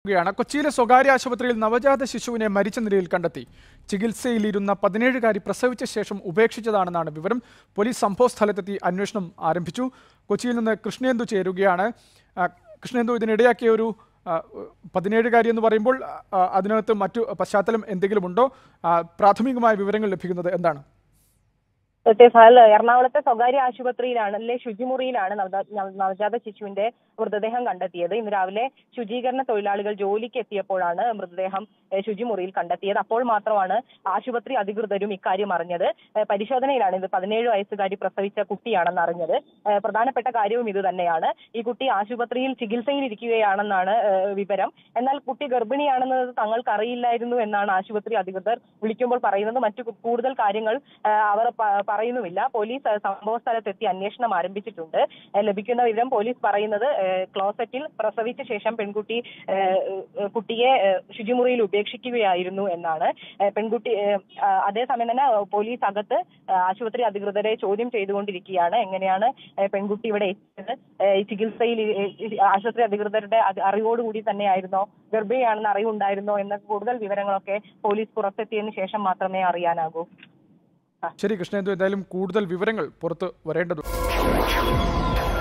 ാണ് കൊച്ചിയിലെ സ്വകാര്യ ആശുപത്രിയിൽ നവജാത ശിശുവിനെ മരിച്ച നിലയിൽ കണ്ടെത്തി ചികിത്സയിലിരുന്ന പതിനേഴുകാരി പ്രസവിച്ച ശേഷം ഉപേക്ഷിച്ചതാണെന്നാണ് വിവരം പോലീസ് സംഭവസ്ഥലത്തെത്തി അന്വേഷണം ആരംഭിച്ചു കൊച്ചിയിൽ നിന്ന് കൃഷ്ണേന്ദു ചേരുകയാണ് ആ, കൃഷ്ണേന്ദു ഇതിനിടയാക്കിയ ഒരു ആ, പതിനേഴുകാരി എന്ന് പറയുമ്പോൾ ആ, അതിനകത്ത് മറ്റു പശ്ചാത്തലം എന്തെങ്കിലും ഉണ്ടോ ആ, പ്രാഥമികമായ വിവരങ്ങൾ ലഭിക്കുന്നത് എന്താണ് സത്യസാൽ എറണാകുളത്തെ സ്വകാര്യ ആശുപത്രിയിലാണ് അല്ലെ ശുചിമുറിയിലാണ് നവജാ- നവ- നവജാത ശിശുവിന്റെ മൃതദേഹം കണ്ടെത്തിയത് ഇന്ന് രാവിലെ ശുചീകരണ തൊഴിലാളികൾ ജോലിക്ക് എത്തിയപ്പോഴാണ് മൃതദേഹം ഏഹ്, ശുചിമുറിയിൽ കണ്ടെത്തിയത് അപ്പോൾ മാത്രമാണ് ആശുപത്രി അധികൃതരും ഇക്കാര്യം അറിഞ്ഞത് ഏഹ്, പരിശോധനയിലാണ് ഇത് പതിനേഴ് വയസ്സുകാരി പ്രസവിച്ച കുട്ടിയാണെന്ന് അറിഞ്ഞത് ഏഹ്, പ്രധാനപ്പെട്ട കാര്യവും ഇത് തന്നെയാണ് ഈ കുട്ടി ആശുപത്രിയിൽ ചികിത്സയിൽ ഇരിക്കുകയാണെന്നാണ് ഏഹ്, വിവരം എന്നാൽ കുട്ടി ഗർഭിണിയാണെന്നത് തങ്ങൾക്ക് അറിയില്ലായിരുന്നു എന്നാണ് ആശുപത്രി അധികൃതർ വിളിക്കുമ്പോൾ പറയുന്നത് മറ്റു കു- കൂടുതൽ കാര്യങ്ങൾ ആ, അവർ പ- പറയുന്നുമില്ല പോലീസ് ആ, സംഭവ സ്ഥലത്തെത്തി അന്വേഷണം ആരംഭിച്ചിട്ടുണ്ട് ആ, ലഭിക്കുന്ന വിവരം പോലീസ് പറയുന്നത് ആ, ക്ലോസറ്റിൽ പ്രസവിച്ച ശേഷം പെൺകുട്ടി ആ, ആ, കുട്ടിയെ ആ, ശുചിമുറിയിൽ ഉപേക്ഷിക്കുകയായിരുന്നു എന്നാണ് ആ, പെൺകുട്ടി ആ, ആ, അതേസമയം തന്നെ പോലീസ് അകത്ത് ആ, ആശുപത്രി അധികൃതരെ ചോദ്യം ചെയ്തുകൊണ്ടിരിക്കുകയാണ് എങ്ങനെയാണ് ആ, പെൺകുട്ടി ഇവിടെ എത്തിയത് ആ, ഈ ചികിത്സയിൽ ഈ- ഈ ആശുപത്രി അധികൃതരുടെ അത് അറിവോടുകൂടി തന്നെയായിരുന്നോ ഗർഭിണിയാണെന്ന് അറിവുണ്ടായിരുന്നോ എന്ന കൂടുതൽ വിവരങ്ങളൊക്കെ പോലീസ് പുറത്തെത്തിയതിനു ശേഷം മാത്രമേ അറിയാനാകൂ ശരി കൃഷ്ണേന്ദു എന്തായാലും കൂടുതൽ വിവരങ്ങൾ പുറത്ത് വരേണ്ടതുണ്ട്